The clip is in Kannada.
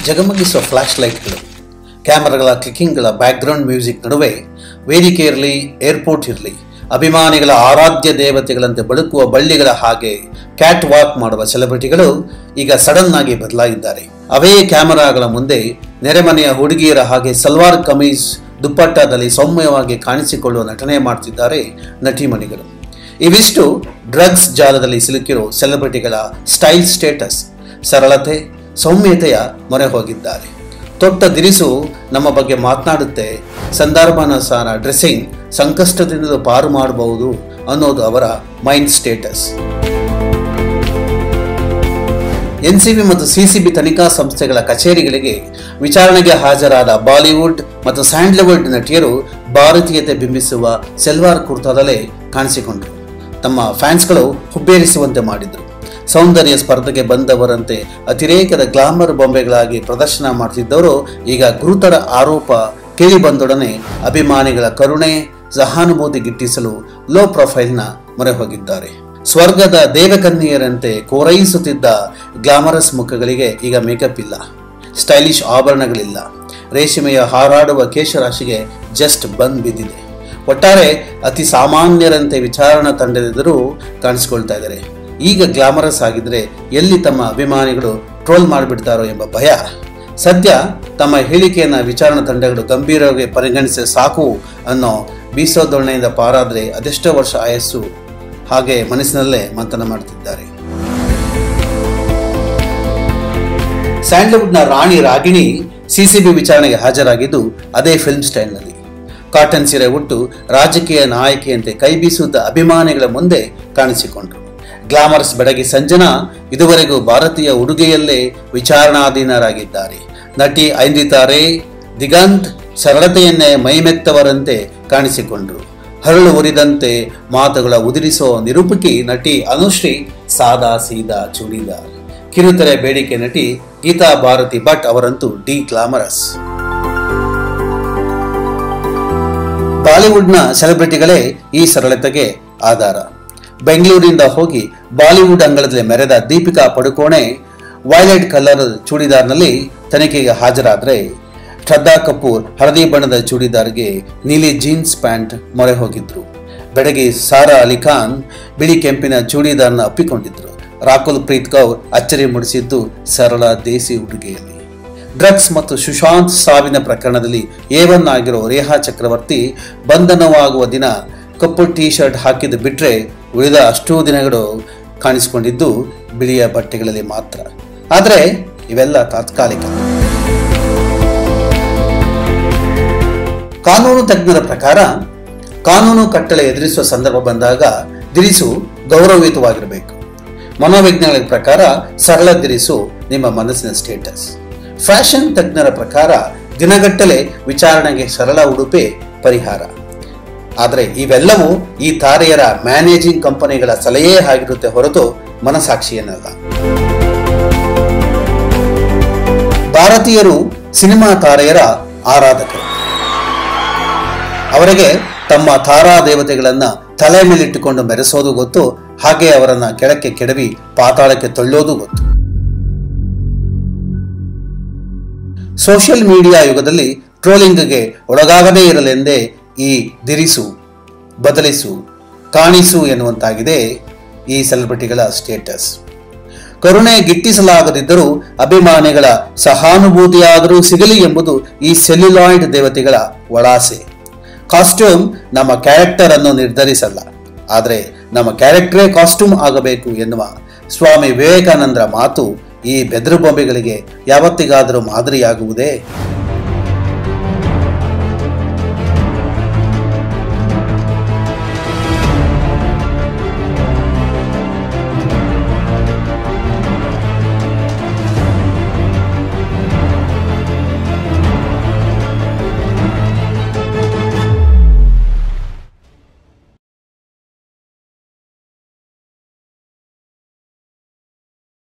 ಜಗಮಗಿಸುವ ಫ್ಲ್ಯಾಶ್ ಲೈಟ್ಗಳು ಕ್ಯಾಮರಾಗಳ ಕ್ಲಿಕ್ಕಿಂಗ್ಗಳ ಬ್ಯಾಕ್ಗ್ರೌಂಡ್ ಮ್ಯೂಸಿಕ್ ನಡುವೆ ವೇದಿಕೆ ಇರಲಿ ಏರ್ಪೋರ್ಟ್ ಇರಲಿ ಅಭಿಮಾನಿಗಳ ಆರಾಧ್ಯ ದೇವತೆಗಳಂತೆ ಬಳುಕುವ ಬಳ್ಳಿಗಳ ಹಾಗೆ ಕ್ಯಾಟ್ ವಾಕ್ ಮಾಡುವ ಸೆಲೆಬ್ರಿಟಿಗಳು ಈಗ ಸಡನ್ ಆಗಿ ಬದಲಾಗಿದ್ದಾರೆ ಅವೇ ಕ್ಯಾಮರಾಗಳ ಮುಂದೆ ನೆರೆಮನೆಯ ಹುಡುಗಿಯರ ಹಾಗೆ ಸಲ್ವಾರ್ ಕಮೀಜ್ ದುಪ್ಪಟ್ಟದಲ್ಲಿ ಸೌಮ್ಯವಾಗಿ ಕಾಣಿಸಿಕೊಳ್ಳುವ ನಟನೆ ಮಾಡ್ತಿದ್ದಾರೆ ನಟಿಮಣಿಗಳು ಇವಿಷ್ಟು ಡ್ರಗ್ಸ್ ಜಾಲದಲ್ಲಿ ಸಿಲುಕಿರೋ ಸೆಲೆಬ್ರಿಟಿಗಳ ಸ್ಟೈಲ್ ಸ್ಟೇಟಸ್ ಸರಳತೆ ಸೌಮ್ಯತೆಯ ಮೊರೆ ಹೋಗಿದ್ದಾರೆ ತೊಟ್ಟ ದಿರಿಸು ನಮ್ಮ ಬಗ್ಗೆ ಮಾತನಾಡುತ್ತೆ ಸಂದರ್ಭಾನುಸಾರ ಡ್ರೆಸ್ಸಿಂಗ್ ಸಂಕಷ್ಟದಿಂದ ಪಾರು ಮಾಡಬಹುದು ಅನ್ನೋದು ಅವರ ಮೈಂಡ್ ಸ್ಟೇಟಸ್ ಎನ್ಸಿಬಿ ಮತ್ತು ಸಿಸಿಬಿ ತನಿಖಾ ಸಂಸ್ಥೆಗಳ ಕಚೇರಿಗಳಿಗೆ ವಿಚಾರಣೆಗೆ ಹಾಜರಾದ ಬಾಲಿವುಡ್ ಮತ್ತು ಸ್ಯಾಂಡ್ಲ್ವುಡ್ ನಟಿಯರು ಭಾರತೀಯತೆ ಬಿಂಬಿಸುವ ಸೆಲ್ವಾರ್ ಕುರ್ತಾದಲ್ಲೇ ಕಾಣಿಸಿಕೊಂಡರು ತಮ್ಮ ಫ್ಯಾನ್ಸ್ಗಳು ಹುಬ್ಬೇರಿಸುವಂತೆ ಮಾಡಿದರು ಸೌಂದರ್ಯ ಸ್ಪರ್ಧೆಗೆ ಬಂದವರಂತೆ ಅತಿರೇಕದ ಗ್ಲಾಮರ್ ಬೊಂಬೆಗಳಾಗಿ ಪ್ರದರ್ಶನ ಮಾಡ್ತಿದ್ದವರು ಈಗ ಗುರುತರ ಆರೋಪ ಕೇಳಿ ಬಂದೊಡನೆ ಅಭಿಮಾನಿಗಳ ಕರುಣೆ ಸಹಾನುಭೂತಿ ಗಿಟ್ಟಿಸಲು ಲೋ ಪ್ರೊಫೈಲ್ನ ಮೊರೆ ಹೋಗಿದ್ದಾರೆ ಸ್ವರ್ಗದ ದೇವಕನ್ಯೆಯರಂತೆ ಕೋರೈಸುತ್ತಿದ್ದ ಗ್ಲಾಮರಸ್ ಮುಖಗಳಿಗೆ ಈಗ ಮೇಕಪ್ ಇಲ್ಲ ಸ್ಟೈಲಿಶ್ ಆಭರಣಗಳಿಲ್ಲ ರೇಷ್ಮೆಯ ಹಾರಾಡುವ ಕೇಶರಾಶಿಗೆ ಜಸ್ಟ್ ಬಂದ್ ಬಿದ್ದಿದೆ ಒಟ್ಟಾರೆ ಅತಿ ಸಾಮಾನ್ಯರಂತೆ ವಿಚಾರಣಾ ತಂಡದೆದುರು ಕಾಣಿಸ್ಕೊಳ್ತಾ ಇದ್ದಾರೆ ಈಗ ಗ್ಲಾಮರಸ್ ಆಗಿದ್ರೆ ಎಲ್ಲಿ ತಮ್ಮ ಅಭಿಮಾನಿಗಳು ಟ್ರೋಲ್ ಮಾಡಿಬಿಡ್ತಾರೋ ಎಂಬ ಭಯ ಸದ್ಯ ತಮ್ಮ ಹೇಳಿಕೆಯನ್ನು ವಿಚಾರಣಾ ತಂಡಗಳು ಗಂಭೀರವಾಗಿ ಪರಿಗಣಿಸಿ ಸಾಕು ಅನ್ನೋ ಬೀಸೋದೊಣ್ಣೆಯಿಂದ ಪಾರಾದರೆ ಅದೆಷ್ಟೋ ವರ್ಷ ಆಯಸ್ಸು ಹಾಗೆ ಮನಸ್ಸಿನಲ್ಲೇ ಮಂಥನ ಮಾಡುತ್ತಿದ್ದಾರೆ ಸ್ಯಾಂಡಲ್ವುಡ್ನ ರಾಣಿ ರಾಗಿಣಿ ಸಿಸಿಬಿ ವಿಚಾರಣೆಗೆ ಹಾಜರಾಗಿದ್ದು ಅದೇ ಫಿಲ್ಮ್ ಸ್ಟೈಲ್ನಲ್ಲಿ ಕಾಟನ್ ಸೀರೆ ಉಟ್ಟು ರಾಜಕೀಯ ನಾಯಕಿಯಂತೆ ಕೈ ಬೀಸುತ್ತ ಅಭಿಮಾನಿಗಳ ಮುಂದೆ ಕಾಣಿಸಿಕೊಂಡರು ಗ್ಲಾಮರ್ಸ್ ಬೆಡಗಿ ಸಂಜನಾ ಇದುವರೆಗೂ ಭಾರತೀಯ ಉಡುಗೆಯಲ್ಲೇ ವಿಚಾರಣಾಧೀನರಾಗಿದ್ದಾರೆ ನಟಿ ಐಂದಿತಾ ರೇ ದಿಗಂತ್ ಸರಳತೆಯನ್ನೇ ಮೈಮೆತ್ತವರಂತೆ ಕಾಣಿಸಿಕೊಂಡರು ಹರಳು ಉರಿದಂತೆ ಮಾತುಗಳ ಉದುರಿಸೋ ನಿರೂಪಕಿ ನಟಿ ಅನುಶ್ರೀ ಸಾದಾ ಸೀದಾ ಚೂಡಿದಾರ್ ಕಿರುತೆರೆ ಬೇಡಿಕೆ ನಟಿ ಗೀತಾ ಭಾರತಿ ಭಟ್ ಅವರಂತೂ ಡಿ ಗ್ಲಾಮರಸ್ ಬಾಲಿವುಡ್ನ ಸೆಲೆಬ್ರಿಟಿಗಳೇ ಈ ಸರಳತೆಗೆ ಆಧಾರ ಬೆಂಗಳೂರಿನಿಂದ ಹೋಗಿ ಬಾಲಿವುಡ್ ಅಂಗಳದಲ್ಲಿ ಮೆರೆದ ದೀಪಿಕಾ ಪಡುಕೋಣೆ ವೈಲೆಟ್ ಕಲರ್ ಚೂಡಿದಾರ್ನಲ್ಲಿ ತನಿಖೆಗೆ ಹಾಜರಾದರೆ ಶ್ರದ್ಧಾ ಕಪೂರ್ ಹಳದಿ ಬಣ್ಣದ ಚೂಡಿದಾರ್ಗೆ ನೀಲಿ ಜೀನ್ಸ್ ಪ್ಯಾಂಟ್ ಮೊರೆ ಹೋಗಿದ್ರು ಬೆಡಗಿ ಸಾರಾ ಅಲಿ ಖಾನ್ ಬಿಳಿ ಕೆಂಪಿನ ಚೂಡಿದಾರ್ನ ಅಪ್ಪಿಕೊಂಡಿದ್ರು ರಾಕುಲ್ ಪ್ರೀತ್ ಕೌರ್ ಅಚ್ಚರಿ ಮೂಡಿಸಿದ್ದು ಸರಳ ದೇಸಿ ಉಡುಗೆಯಲ್ಲಿ ಡ್ರಗ್ಸ್ ಮತ್ತು ಸುಶಾಂತ್ ಸಾವಿನ ಪ್ರಕರಣದಲ್ಲಿ ಏವನ್ ಆಗಿರೋ ರೇಹಾ ಚಕ್ರವರ್ತಿ ಬಂಧನವಾಗುವ ದಿನ ಕಪ್ಪು ಟೀ ಶರ್ಟ್ ಹಾಕಿದ್ದು ಬಿಟ್ರೆ ಉಳಿದ ಅಷ್ಟೂ ದಿನಗಳು ಕಾಣಿಸಿಕೊಂಡಿದ್ದು ಬಿಳಿಯ ಬಟ್ಟೆಗಳಲ್ಲಿ ಮಾತ್ರ ಆದರೆ ಇವೆಲ್ಲ ತಾತ್ಕಾಲಿಕ ಕಾನೂನು ತಜ್ಞರ ಪ್ರಕಾರ ಕಾನೂನು ಕಟ್ಟಳೆ ಎದುರಿಸುವ ಸಂದರ್ಭ ಬಂದಾಗ ದಿರಿಸು ಗೌರವಯುತವಾಗಿರಬೇಕು ಮನೋವಿಜ್ಞಾನಗಳ ಪ್ರಕಾರ ಸರಳ ದಿರಿಸು ನಿಮ್ಮ ಮನಸ್ಸಿನ ಸ್ಟೇಟಸ್ ಫ್ಯಾಷನ್ ತಜ್ಞರ ಪ್ರಕಾರ ದಿನಗಟ್ಟಲೆ ವಿಚಾರಣೆಗೆ ಸರಳ ಉಡುಪೆ ಪರಿಹಾರ ಆದರೆ ಇವೆಲ್ಲವೂ ಈ ತಾರೆಯರ ಮ್ಯಾನೇಜಿಂಗ್ ಕಂಪನಿಗಳ ಸಲಹೆ ಆಗಿರುತ್ತೆ ಹೊರತು ಮನಸಾಕ್ಷಿಯನ್ನಲ್ಲ ಭಾರತೀಯರು ಸಿನಿಮಾ ತಾರೆಯರ ಆರಾಧಕರು ಅವರಿಗೆ ತಮ್ಮ ತಾರಾ ದೇವತೆಗಳನ್ನ ತಲೆ ಮೇಲಿಟ್ಟುಕೊಂಡು ಮೆರೆಸೋದು ಗೊತ್ತು ಹಾಗೆ ಅವರನ್ನ ಕೆಳಕ್ಕೆ ಕೆಡವಿ ಪಾತಾಳಕ್ಕೆ ತಳ್ಳೋದು ಗೊತ್ತು ಸೋಷಿಯಲ್ ಮೀಡಿಯಾ ಯುಗದಲ್ಲಿ ಟ್ರೋಲಿಂಗ್ಗೆ ಒಳಗಾಗದೇ ಇರಲೆಂದೇ ಈ ದಿರಿಸು ಬದಲಿಸು ಕಾಣಿಸು ಎನ್ನುವಂತಾಗಿದೆ ಈ ಸೆಲೆಬ್ರಿಟಿಗಳ ಸ್ಟೇಟಸ್ ಕರುಣೆ ಗಿಟ್ಟಿಸಲಾಗದಿದ್ದರೂ ಅಭಿಮಾನಿಗಳ ಸಹಾನುಭೂತಿಯಾದರೂ ಸಿಗಲಿ ಎಂಬುದು ಈ ಸೆಲ್ಯುಲಾಯ್ಡ್ ದೇವತೆಗಳ ಒಳಾಸೆ ಕಾಸ್ಟ್ಯೂಮ್ ನಮ್ಮ ಕ್ಯಾರೆಕ್ಟರ್ ಅನ್ನು ನಿರ್ಧರಿಸಲ್ಲ ಆದರೆ ನಮ್ಮ ಕ್ಯಾರೆಕ್ಟರೇ ಕಾಸ್ಟ್ಯೂಮ್ ಆಗಬೇಕು ಎನ್ನುವ ಸ್ವಾಮಿ ವಿವೇಕಾನಂದರ ಮಾತು ಈ ಬೆದರು ಬೊಂಬೆಗಳಿಗೆ ಯಾವತ್ತಿಗಾದರೂ ಮಾದರಿಯಾಗುವುದೇ